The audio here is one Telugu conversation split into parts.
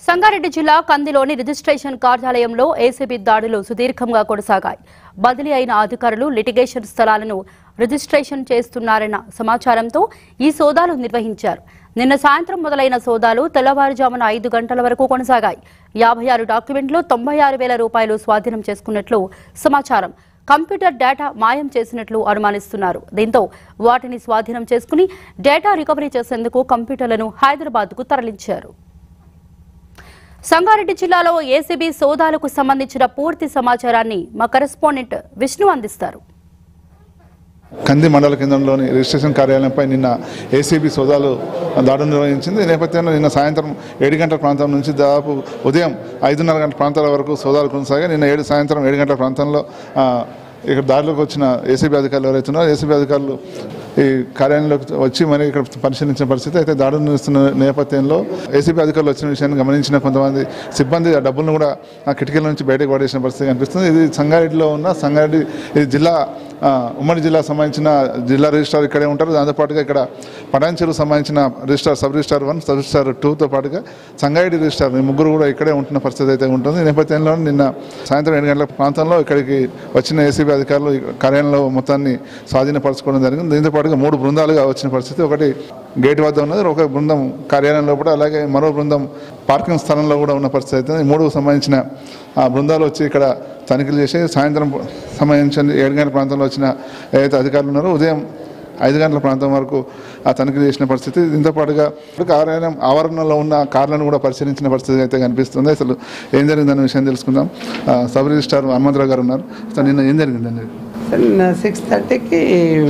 సంగారెడ్డి జిల్లా కందిలోని రిజిస్ట్రేషన్ కార్యాలయంలో ఏసీబీ దాడులు సుదీర్ఘంగా కొనసాగాయి బదిలీ అయిన అధికారులు లిటిగేషన్ స్థలాలను రిజిస్ట్రేషన్ చేస్తున్నారన్న సమాచారంతో ఈ సోదాలు నిర్వహించారు నిన్న సాయంత్రం మొదలైన సోదాలు తెల్లవారుజామున ఐదు గంటల వరకు కొనసాగాయి యాభై ఆరు డాక్యుమెంట్లు తొంభై ఆరు వేల రూపాయలు స్వాధీనం చేసుకున్నట్లు సమాచారం కంప్యూటర్ డేటా మాయం చేసినట్లు అనుమానిస్తున్నారు దీంతో వాటిని స్వాధీనం చేసుకుని డేటా రికవరీ చేసేందుకు కంప్యూటర్లను హైదరాబాద్కు తరలించారు సంగారెడ్డి జిల్లాలో ఏసీబీ సోదాలకు సంబంధించిన పూర్తి సమాచారాన్ని మా కరెస్పాండెంట్ విష్ణు అందిస్తారు కంది మండల కేంద్రంలోని రిజిస్ట్రేషన్ కార్యాలయంపై నిన్న ఏసీబీ సోదాలు దాడులు నిర్వహించింది ఈ నేపథ్యంలో నిన్న సాయంత్రం ఏడు గంటల ప్రాంతం నుంచి దాదాపు ఉదయం ఐదున్నర గంటల ప్రాంతాల వరకు సోదాలు కొనసాగాయి నిన్న ఏడు సాయంత్రం ఏడు గంటల ప్రాంతంలో ఆ, ఇక్కడ దారిలోకి వచ్చిన ఏసీబీ అధికారులు ఎవరైతే ఉన్నారో ఏసీబీ అధికారులు ఈ కార్యాలయంలోకి వచ్చి మరి ఇక్కడ పరిశీలించిన పరిస్థితి అయితే దాడులు నిర్వహిస్తున్న నేపథ్యంలో ఏసీబీ అధికారులు వచ్చిన విషయాన్ని గమనించిన కొంతమంది సిబ్బంది ఆ డబ్బులను కూడా ఆ కిటికీల నుంచి బయటకు పడేసిన పరిస్థితి కనిపిస్తుంది ఇది సంగారెడ్డిలో ఉన్న సంగారెడ్డి ఇది జిల్లా ఆ, ఉమ్మడి జిల్లాకు సంబంధించిన జిల్లా రిజిస్ట్రార్ ఇక్కడే ఉంటారు దాంతోపాటుగా ఇక్కడ పటాన్చెరుకు సంబంధించిన registrar sub registrar one sub registrar టూతో పాటుగా సంగారెడ్డి రిజిస్ట్రార్ ఈ ముగ్గురు కూడా ఇక్కడే ఉంటున్న పరిస్థితి అయితే ఉంటుంది ఈ నేపథ్యంలో నిన్న సాయంత్రం ఏడు గంటల ప్రాంతంలో ఇక్కడికి వచ్చిన ఏసీబీ అధికారులు ఈ కార్యాలయంలో మొత్తాన్ని స్వాధీనపరచుకోవడం జరిగింది దీంతో పాటుగా మూడు బృందాలుగా వచ్చిన పరిస్థితి ఒకటి గేట్ వద్ద ఉన్నది ఒక బృందం కార్యాలయంలో కూడా అలాగే మరో బృందం పార్కింగ్ స్థలంలో కూడా ఉన్న పరిస్థితి అయితే ఈ మూడు సంబంధించిన ఆ బృందాలు వచ్చి ఇక్కడ తనిఖీలు చేసి సాయంత్రం సంబంధించిన ఏడు గంటల ప్రాంతంలో వచ్చిన ఏదైతే అధికారులు ఉన్నారో ఉదయం ఐదు గంటల ప్రాంతం వరకు ఆ తనిఖీలు చేసిన పరిస్థితి దీంతో పాటుగా కార్యాలయం ఆవరణలో ఉన్న కార్లను కూడా పరిశీలించిన పరిస్థితి అయితే కనిపిస్తుంది అసలు ఏం జరిగిందనే విషయం తెలుసుకుందాం ఆ, సబ్ రిజిస్ట్రార్ హనుమంతరావు గారు ఉన్నారు అసలు నిన్న ఏం జరిగిందండి సిక్స్ థర్టీకి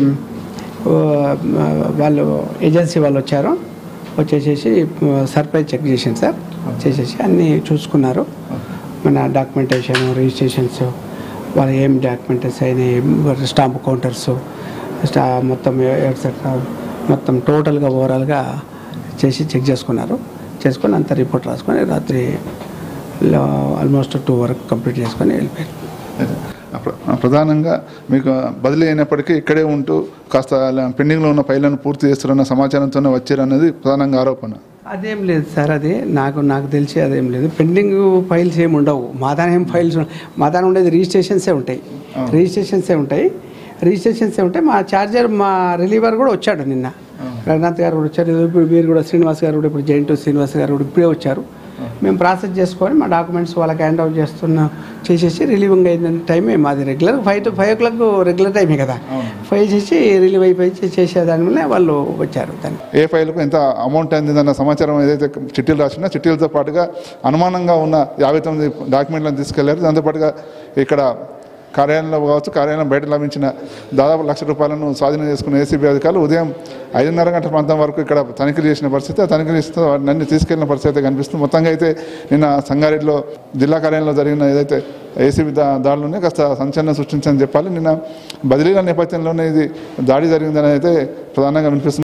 వాళ్ళు ఏజెన్సీ వాళ్ళు వచ్చారు వచ్చేసేసి సర్ప్రైజ్ చెక్ చేసింది సార్ చేసేసి అన్నీ చూసుకున్నారు మన డాక్యుమెంటేషన్ రిజిస్ట్రేషన్స్ వాళ్ళు ఏం డాక్యుమెంటేషన్ అయినాయి స్టాంప్ కౌంటర్స్ స్టా మొత్తం ఎట్సెట్రా మొత్తం టోటల్గా ఓవరాల్గా చేసి చెక్ చేసుకున్నారు చేసుకొని అంత రిపోర్ట్ రాసుకొని రాత్రి ఆల్మోస్ట్ టూ వరకు కంప్లీట్ చేసుకొని వెళ్ళిపోయారు ప్ర- ప్రధానంగా మీకు బదిలీ అయినప్పటికీ ఇక్కడే ఉంటూ కాస్త పెండింగ్లో ఉన్న ఫైళ్లను పూర్తి చేస్తారన్న సమాచారంతోనే వచ్చారన్నది ప్రధానంగా ఆరోపణ అదేం లేదు సార్ అది నాకు నాకు తెలిసి అదేం లేదు పెండింగ్ ఫైల్స్ ఏమి ఉండవు మా దాని ఏం ఫైల్స్ ఉం- మా దాని ఉండేది రిజిస్ట్రేషన్సే ఉంటాయి రిజిస్ట్రేషన్సే ఉంటాయి రిజిస్ట్రేషన్సే ఉంటాయి మా ఛార్జర్ మా రిలీవర్ కూడా వచ్చాడు నిన్న రఘునాథ్ గారు కూడా వచ్చారు ఇప్పుడు మీరు కూడా శ్రీనివాస్ గారు కూడా ఇప్పుడు జైంట్ శ్రీనివాస్ గారు కూడా ఇప్పుడే వచ్చారు మేము ప్రాసెస్ చేసుకొని మా డాక్యుమెంట్స్ వాళ్ళకి హ్యాండ్ అవుట్ చేస్తున్న చేసేసి రిలీవింగ్ అయిన టైమే మాది regular five to five o'clock regular టైమే కదా ఫైవ్ చేసి రిలీవ్ అయిపోయి చే- చేసేదాని వల్ల వాళ్ళు వచ్చారు దాన్ని ఏ ఫైల్కు ఎంత అమౌంట్ అందిందన్న సమాచారం ఏదైతే చిట్టీలు రాసినా చిట్టీలతో పాటుగా అనుమానంగా ఉన్న యాభై తొమ్మిది డాక్యుమెంట్లను తీసుకెళ్లారు దాంతోపాటుగా ఇక్కడ కార్యాలయంలో కావచ్చు కార్యాలయం బయట లభించిన దాదాపు లక్ష రూపాయలను స్వాధీనం చేసుకున్న ఏసీబీ అధికారులు ఉదయం ఐదున్నర గంటల ప్రాంతం వరకు ఇక్కడ తనిఖీలు చేసిన పరిస్థితి ఆ తనిఖీలు చేస్తే వాటిని అన్ని తీసుకెళ్లిన పరిస్థితి అయితే కనిపిస్తుంది మొత్తంగా అయితే నిన్న సంగారెడ్డిలో జిల్లా కార్యాలయంలో జరిగిన ఏదైతే ఏసీబీ దా దాడులునే కాస్త సంచలనం సృష్టించని చెప్పాలి నిన్న బదిలీల నేపథ్యంలోనే ఇది దాడి జరిగిందని అయితే ప్రధానంగా వినిపిస్తుంది